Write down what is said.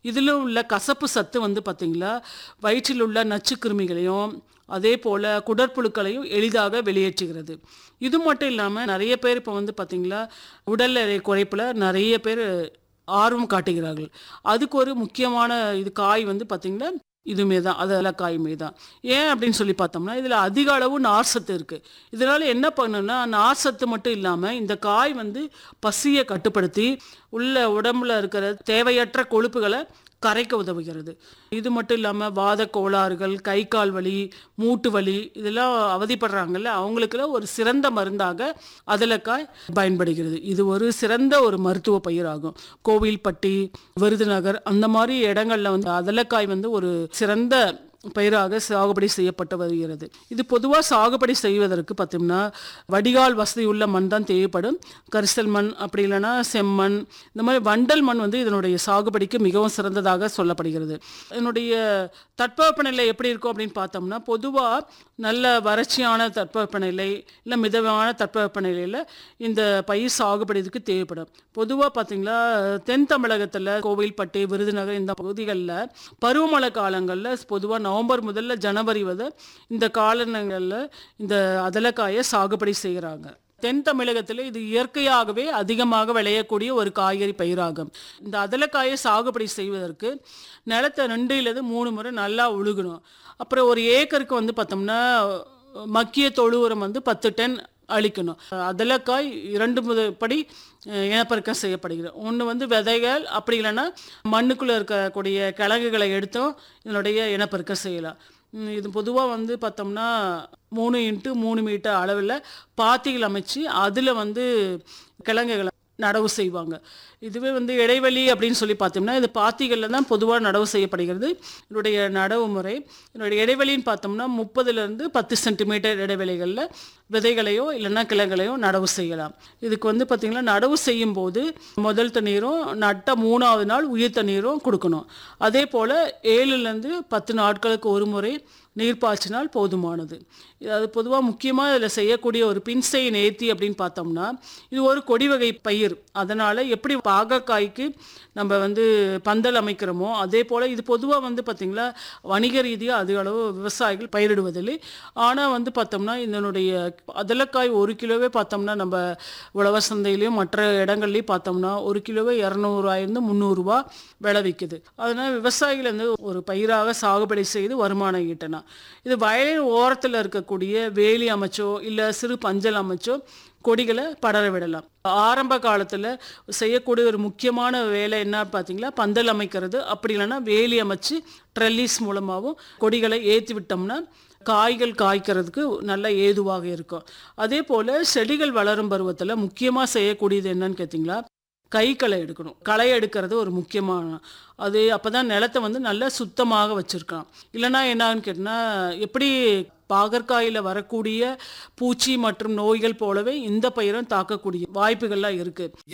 இதில் உள்ள கசப்பு சத்து வந்து பார்த்திங்களா வயிற்றில் உள்ள நச்சுக்கிருமிகளையும் அதே போல் குடற்புழுக்களையும் எளிதாக வெளியேற்றுகிறது இது மட்டும் இல்லாமல் நிறைய பேர் இப்போ வந்து பார்த்திங்களா உடல் எடை குறைப்பில் நிறைய பேர் ஆர்வம் காட்டுகிறார்கள் அதுக்கு ஒரு முக்கியமான இது காய் வந்து பார்த்திங்கன்னா இதுமே தான் அதெல்லாம் காயுமே தான் ஏன் அப்படின்னு சொல்லி பார்த்தோம்னா இதில் அதிக அளவு நார் சத்து இருக்குது இதனால் என்ன பண்ணுன்னா நார் சத்து மட்டும் இல்லாமல் இந்த காய் வந்து பசியை கட்டுப்படுத்தி உள்ள உடம்புல இருக்கிற தேவையற்ற கொழுப்புகளை கரைக்க உதவுகிறது இது மட்டும் இல்லாமல் வாத கோளாறுகள் கை கால் வலி மூட்டு வலி இதெல்லாம் அவதிப்படுறாங்கல்ல அவங்களுக்குலாம் ஒரு சிறந்த மருந்தாக அதலக்காய் பயன்படுகிறது இது ஒரு சிறந்த ஒரு மருத்துவ பயிராகும் கோவில்பட்டி விருதுநகர் அந்த மாதிரி இடங்கள்ல வந்து அதலக்காய் வந்து ஒரு சிறந்த பயிராக சாகுபடி செய்யப்பட்டு வருகிறது இது பொதுவாக சாகுபடி செய்வதற்கு பார்த்தோம்னா வடிகால் வசதி உள்ள மண் தான் தேவைப்படும் கரிசல் மண் அப்படி இல்லைன்னா செம்மண் இந்த மாதிரி வண்டல் மண் வந்து இதனுடைய சாகுபடிக்கு மிகவும் சிறந்ததாக சொல்லப்படுகிறது இதனுடைய தட்பவெப்பநிலை எப்படி இருக்கும் அப்படின்னு பார்த்தோம்னா பொதுவாக நல்ல வறட்சியான தட்பவெப்பநிலை இல்லை மிதமான தட்பவெப்பநிலையில் இந்த பயிர் சாகுபடிக்கு தேவைப்படும் பொதுவாக பார்த்தீங்களா தென் தமிழகத்தில் கோவில்பட்டி விருதுநகர் இந்த பகுதிகளில் பருவமழை காலங்களில் பொதுவாக நவம்பர் முதல்ல ஜனவரி வரை இந்த காலங்களில் இந்த அதலக்காயை சாகுபடி செய்கிறாங்க தென் தமிழகத்தில் இது இயற்கையாகவே அதிகமாக விளையக்கூடிய ஒரு காய்கறி பயிராகும் இந்த அதலக்காயை சாகுபடி செய்வதற்கு நிலத்தை ரெண்டுலேருந்து மூணு முறை நல்லா உழுகணும் அப்புறம் ஒரு ஏக்கருக்கு வந்து பார்த்தோம்னா மக்கிய தொழு உரம் வந்து பத்து டன் அழிக்கணும் அதலக்காய் இரண்டு முத படி அஹ், இனப்பெருக்கம் செய்யப்படுகிறது ஒன்று வந்து விதைகள் அப்படி இல்லைன்னா மண்ணுக்குள்ளே இருக்கக்கூடிய கிழங்குகளை எடுத்தும் இதனுடைய இனப்பெருக்கம் செய்யலாம் ம், இது பொதுவாக வந்து பார்த்தோம்னா மூணு இன்ட்டு மூணு மீட்டர் அளவில் பாத்திகள் அமைச்சு அதில் வந்து கிழங்குகளை நடவு செய்வாங்க இதுவே வந்து இடைவெளி அப்படின்னு சொல்லி பார்த்தோம்னா இது பாத்திகளில் தான் பொதுவாக நடவு செய்யப்படுகிறது இதனுடைய நடவு முறை இதனுடைய இடைவெளின்னு பார்த்தோம்னா முப்பதுலேருந்து பத்து சென்டிமீட்டர் இடைவெளிகளில் விதைகளையோ இல்லைன்னா கிழங்குகளையோ நடவு செய்யலாம் இதுக்கு வந்து பார்த்திங்கன்னா நடவு செய்யும் போது முதல் தண்ணீரும் நட்ட மூணாவது நாள் உயிர் தண்ணீரும் கொடுக்கணும் அதே போல் ஏழுலேருந்து பத்து நாட்களுக்கு ஒரு முறை நீர் பாய்ச்சினால் போதுமானது இது அது பொதுவாக முக்கியமாக இதில் செய்யக்கூடிய ஒரு பின்சை நேர்த்தி அப்படின்னு பார்த்தோம்னா இது ஒரு கொடி வகை பயிர் அதனால் எப்படி பாகக்காய்க்கு நம்ம வந்து பந்தல் அமைக்கிறோமோ அதே போல் இது பொதுவாக வந்து பார்த்திங்களா வணிக ரீதியாக அதிக அளவு விவசாயிகள் பயிரிடுவதில்லை ஆனால் வந்து பார்த்தோம்னா இதனுடைய அதலக்காய் ஒரு கிலோவே பார்த்தோம்னா நம்ம உழவர் சந்தையிலையும் மற்ற இடங்கள்லையும் பார்த்தோம்னா ஒரு கிலோவே இரநூறுவாயிருந்து முந்நூறுரூவா விலை விற்குது அதனால் விவசாயிகள் வந்து ஒரு பயிராக சாகுபடி செய்து வருமானம் ஈட்டலாம் இது வயலின் ஓரத்தில் இருக்கக்கூடிய வேலி அமைச்சோ இல்லை சிறு பஞ்சல் அமைச்சோ கொடிகளை படர விடலாம் ஆரம்ப காலத்தில் செய்யக்கூடிய ஒரு முக்கியமான வேலை என்ன பார்த்தீங்களா பந்தல் அமைக்கிறது அப்படி இல்லைன்னா வேலி அமைச்சு ட்ரெல்லிஸ் மூலமாகவும் கொடிகளை ஏற்றி விட்டோம்னா காய்கள் காய்க்கிறதுக்கு நல்ல ஏதுவாக இருக்கும் அதே போல் செடிகள் வளரும் பருவத்தில் முக்கியமாக செய்யக்கூடியது என்னன்னு கேட்டிங்களா கை களை எடுக்கணும் களை எடுக்கிறது ஒரு முக்கியமான அது அப்போ தான் நிலத்தை வந்து நல்லா சுத்தமாக வச்சுருக்கலாம் இல்லைன்னா என்னான்னு கேட்டால் எப்படி பாகற்காயில் வரக்கூடிய பூச்சி மற்றும் நோய்கள் போலவே இந்த பயிரும் தாக்கக்கூடிய வாய்ப்புகள்லாம் இருக்குது